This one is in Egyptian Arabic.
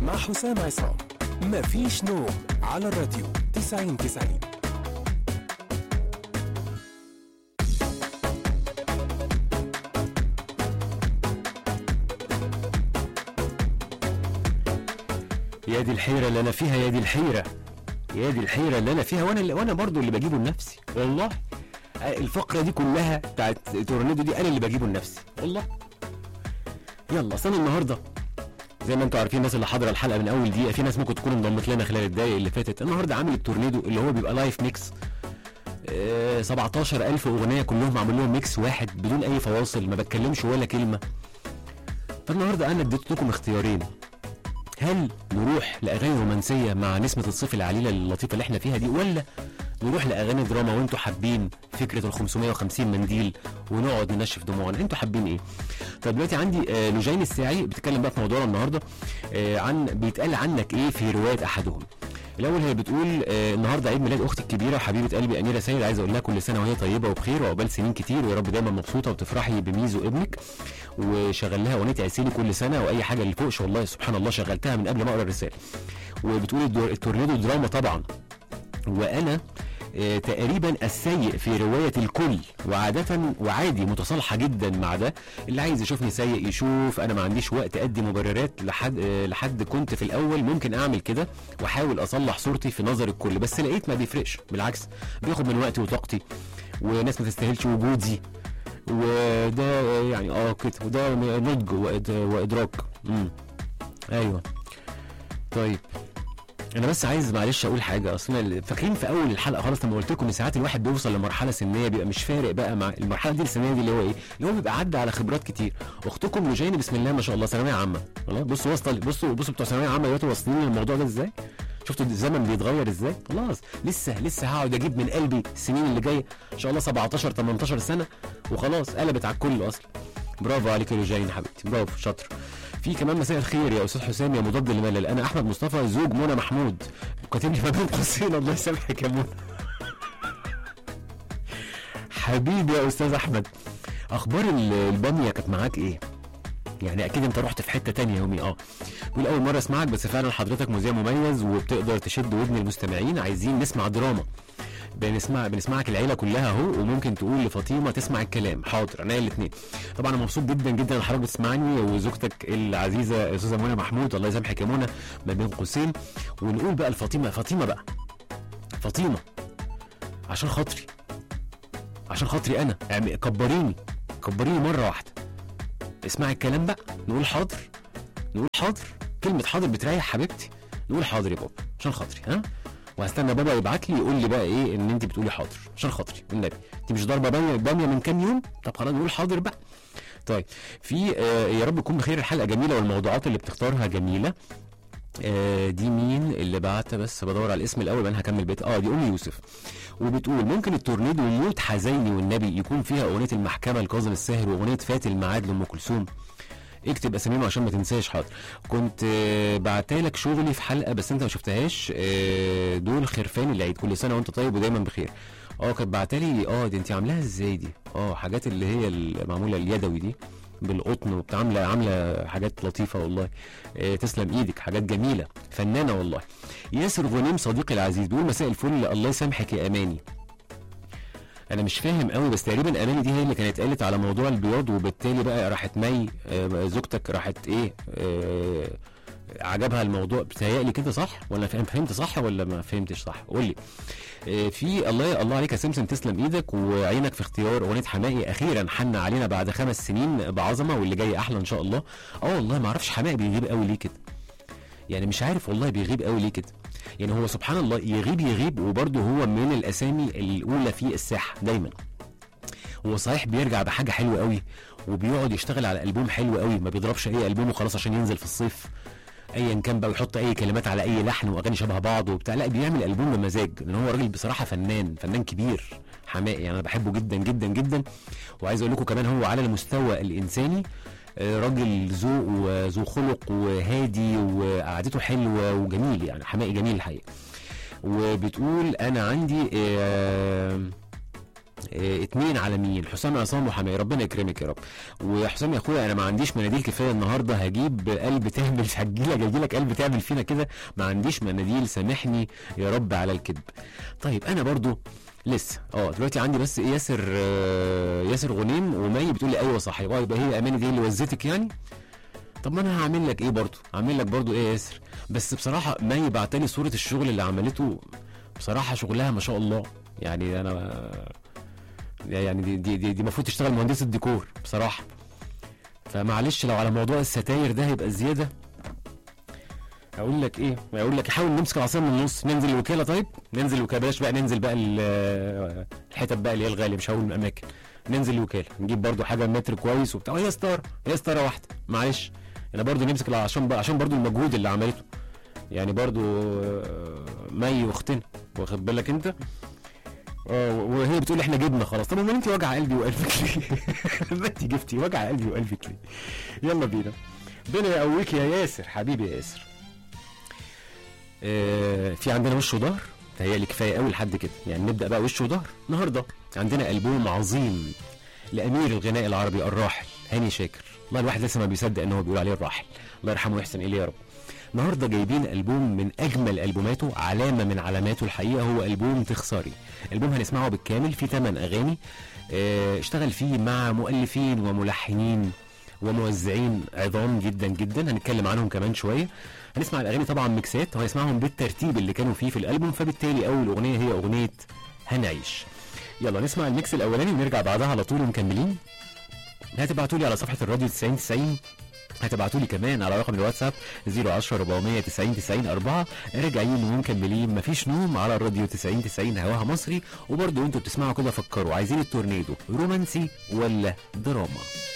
مع حسام عصام مفيش نوم على الراديو 90 90 يا دي الحيرة اللي أنا فيها يا دي الحيرة يا دي الحيرة اللي أنا فيها وأنا اللي وأنا برضو اللي بجيبه لنفسي والله الفقرة دي كلها بتاعت تورنيدو دي أنا اللي بجيبه لنفسي والله يلا أصل أنا النهاردة زي ما انتم عارفين الناس اللي حاضره الحلقه من اول دقيقه في ناس ممكن تكون انضمت لنا خلال الدقايق اللي فاتت النهارده عامل التورنيدو اللي هو بيبقى لايف ميكس آه 17000 اغنيه كلهم معمول لهم ميكس واحد بدون اي فواصل ما بتكلمش ولا كلمه فالنهارده انا اديت لكم اختيارين هل نروح لاغاني رومانسيه مع نسمه الصيف العليله اللطيفه اللي احنا فيها دي ولا نروح لاغاني دراما وانتوا حابين فكره ال 550 منديل ونقعد ننشف دموعنا انتوا حابين ايه طب دلوقتي عندي آه لوجين الساعي بتتكلم بقى في موضوعنا النهارده آه عن بيتقال عنك ايه في روايه احدهم الاول هي بتقول آه النهارده عيد ميلاد اختي الكبيره وحبيبه قلبي اميره سيد عايز اقول لها كل سنه وهي طيبه وبخير وعقبال سنين كتير ويا رب دايما مبسوطه وتفرحي بميزو ابنك وشغل لها اغنيه عسيلي كل سنه واي حاجه اللي فوقش والله سبحان الله شغلتها من قبل ما اقرا الرساله وبتقول الدور- التورنيدو دراما طبعا وانا آه، تقريبا السيء في رواية الكل وعادة وعادي متصالحة جدا مع ده اللي عايز يشوفني سيء يشوف انا ما عنديش وقت ادي مبررات لحد آه، لحد كنت في الاول ممكن اعمل كده واحاول اصلح صورتي في نظر الكل بس لقيت ما بيفرقش بالعكس بياخد من وقتي وطاقتي وناس ما تستاهلش وجودي وده آه، يعني اه كده وده نضج وإد- وادراك امم ايوه طيب انا بس عايز معلش اقول حاجه اصلا فاكرين في اول الحلقه خالص لما قلت لكم ان ساعات الواحد بيوصل لمرحله سنيه بيبقى مش فارق بقى مع المرحله دي السنيه دي اللي هو ايه اللي هو بيبقى عدى على خبرات كتير اختكم لجاني بسم الله ما شاء الله ثانويه عامه خلاص بصوا وصل بصوا بصوا بتوع ثانويه عامه دلوقتي واصلين للموضوع ده ازاي شفتوا الزمن بيتغير ازاي خلاص لسه لسه هقعد اجيب من قلبي السنين اللي جايه ان شاء الله 17 18 سنه وخلاص قلبت على الكل اصلا برافو عليك يا لجين حبيبتي برافو شاطر في كمان مساء الخير يا استاذ حسام يا مضاد للملل انا احمد مصطفى زوج منى محمود كاتب لي ما بين قوسين الله يسامحك يا منى حبيبي يا استاذ احمد اخبار ال- الباميه كانت معاك ايه يعني اكيد انت رحت في حته تانية يومي اه بقول اول مره اسمعك بس فعلا حضرتك مذيع مميز وبتقدر تشد ودن المستمعين عايزين نسمع دراما بنسمع بنسمعك العيله كلها اهو وممكن تقول لفاطمه تسمع الكلام حاضر انا الاثنين طبعا انا مبسوط جدا جدا ان حضرتك بتسمعني وزوجتك العزيزه استاذه منى محمود الله يسامحك يا منى ما بين قوسين ونقول بقى لفاطمه فاطمه بقى فاطمه عشان خاطري عشان خاطري انا يعني كبريني كبريني مره واحده اسمعي الكلام بقى نقول حاضر نقول حاضر كلمه حاضر بتريح حبيبتي نقول حاضر يا بابا عشان خاطري ها وهستنى بابا يبعت لي يقول لي بقى ايه ان انت بتقولي حاضر عشان خاطري النبي انت مش ضاربه باميه باميه من كام يوم طب خلاص نقول حاضر بقى طيب في آه يا رب تكون بخير الحلقه جميله والموضوعات اللي بتختارها جميله آه دي مين اللي بعت بس بدور على الاسم الاول بعدين هكمل بيت اه دي ام يوسف وبتقول ممكن التورنيدو يموت حزيني والنبي يكون فيها اغنيه المحكمه لكاظم الساهر واغنيه فات الميعاد لام كلثوم اكتب اساميهم عشان ما تنساش حاضر كنت آه، بعتلك شغلي في حلقه بس انت ما شفتهاش آه، دول خرفان العيد كل سنه وانت طيب ودايما بخير اه كانت بعتلي اه دي انت عاملاها ازاي دي اه حاجات اللي هي المعموله اليدوي دي بالقطن وبتاع عامله عامله حاجات لطيفه والله آه تسلم ايدك حاجات جميله فنانه والله ياسر غنيم صديقي العزيز بيقول مساء الفل الله يسامحك يا اماني انا مش فاهم قوي بس تقريبا اماني دي هي اللي كانت قالت على موضوع البياض وبالتالي بقى راحت مي آه، زوجتك راحت ايه آه، عجبها الموضوع بتهيألي كده صح ولا فهم فهمت صح ولا ما فهمتش صح قول لي آه، في الله الله عليك يا سمسم تسلم ايدك وعينك في اختيار اغنيه حماقي اخيرا حن علينا بعد خمس سنين بعظمه واللي جاي احلى ان شاء الله اه والله ما اعرفش حماقي بيغيب قوي ليه كده يعني مش عارف والله بيغيب قوي ليه كده يعني هو سبحان الله يغيب يغيب وبرضه هو من الاسامي الاولى في الساحه دايما هو صحيح بيرجع بحاجه حلوه قوي وبيقعد يشتغل على البوم حلو قوي ما بيضربش اي البوم وخلاص عشان ينزل في الصيف ايا كان بقى ويحط اي كلمات على اي لحن واغاني شبه بعض وبتاع لا بيعمل البوم بمزاج لان هو راجل بصراحه فنان فنان كبير حماقي يعني انا بحبه جدا جدا جدا وعايز اقول لكم كمان هو على المستوى الانساني آه، راجل ذوق وذو خلق وهادي وقعدته حلوه وجميل يعني حماقي جميل الحقيقه وبتقول انا عندي آه، اه اتنين على مين حسام عصام وحماية ربنا يكرمك يا رب وحسام يا اخويا انا ما عنديش مناديل كفايه النهارده هجيب قلب تعمل هجيلك هجيلك قلب تعمل فينا كده ما عنديش مناديل سامحني يا رب على الكذب طيب انا برضو لسه اه دلوقتي عندي بس ايه ياسر آه ياسر غنيم ومي بتقول لي ايوه صح يبقى يبقى هي اماني دي اللي وزتك يعني طب ما انا هعمل لك ايه برضو هعمل لك برضو ايه يا ياسر بس بصراحه مي بعتلي صوره الشغل اللي عملته بصراحه شغلها ما شاء الله يعني انا يعني دي دي دي, دي المفروض تشتغل مهندسه ديكور بصراحه فمعلش لو على موضوع الستاير ده هيبقى زياده اقول لك ايه اقول لك حاول نمسك العصايه من النص ننزل الوكاله طيب ننزل الوكاله بلاش بقى ننزل بقى ال- الحتت بقى اللي هي الغاليه مش هقول الاماكن ننزل الوكاله نجيب برضو حاجه متر كويس وبتاع هي ستاره هي ستاره واحده معلش انا برضو نمسك الع- عشان بقى عشان برضو المجهود اللي عملته يعني برضو آه، مي واختنا واخد بالك انت اه وهي بتقول احنا جبنا خلاص طب امال انت وجع قلبي وقلبك ليه؟ ما انت جبتي وجع قلبي وقلبك ليه؟ يلا بينا ربنا يقويك يا ياسر حبيبي يا ياسر آه، في عندنا وش وظهر تهيألي كفايه قوي لحد كده يعني نبدا بقى وش وظهر النهارده عندنا البوم عظيم لامير الغناء العربي الراحل هاني شاكر والله الواحد لسه ما بيصدق ان هو بيقول عليه الراحل الله يرحمه ويحسن اليه يا رب النهارده جايبين البوم من اجمل البوماته علامه من علاماته الحقيقه هو البوم تخسري البوم هنسمعه بالكامل فيه 8 اغاني آه، اشتغل فيه مع مؤلفين وملحنين وموزعين عظام جدا جدا هنتكلم عنهم كمان شويه هنسمع الاغاني طبعا ميكسات وهنسمعهم بالترتيب اللي كانوا فيه في الالبوم فبالتالي اول اغنيه هي اغنيه هنعيش يلا نسمع الميكس الاولاني ونرجع بعدها على طول ومكملين هتبعتوا لي على صفحه الراديو 90 90 هتبعتوا لي كمان على رقم الواتساب 010 490 90 4 راجعين ومكملين مفيش نوم على الراديو 90 90 هواها مصري وبرضه انتوا بتسمعوا كده فكروا عايزين التورنيدو رومانسي ولا دراما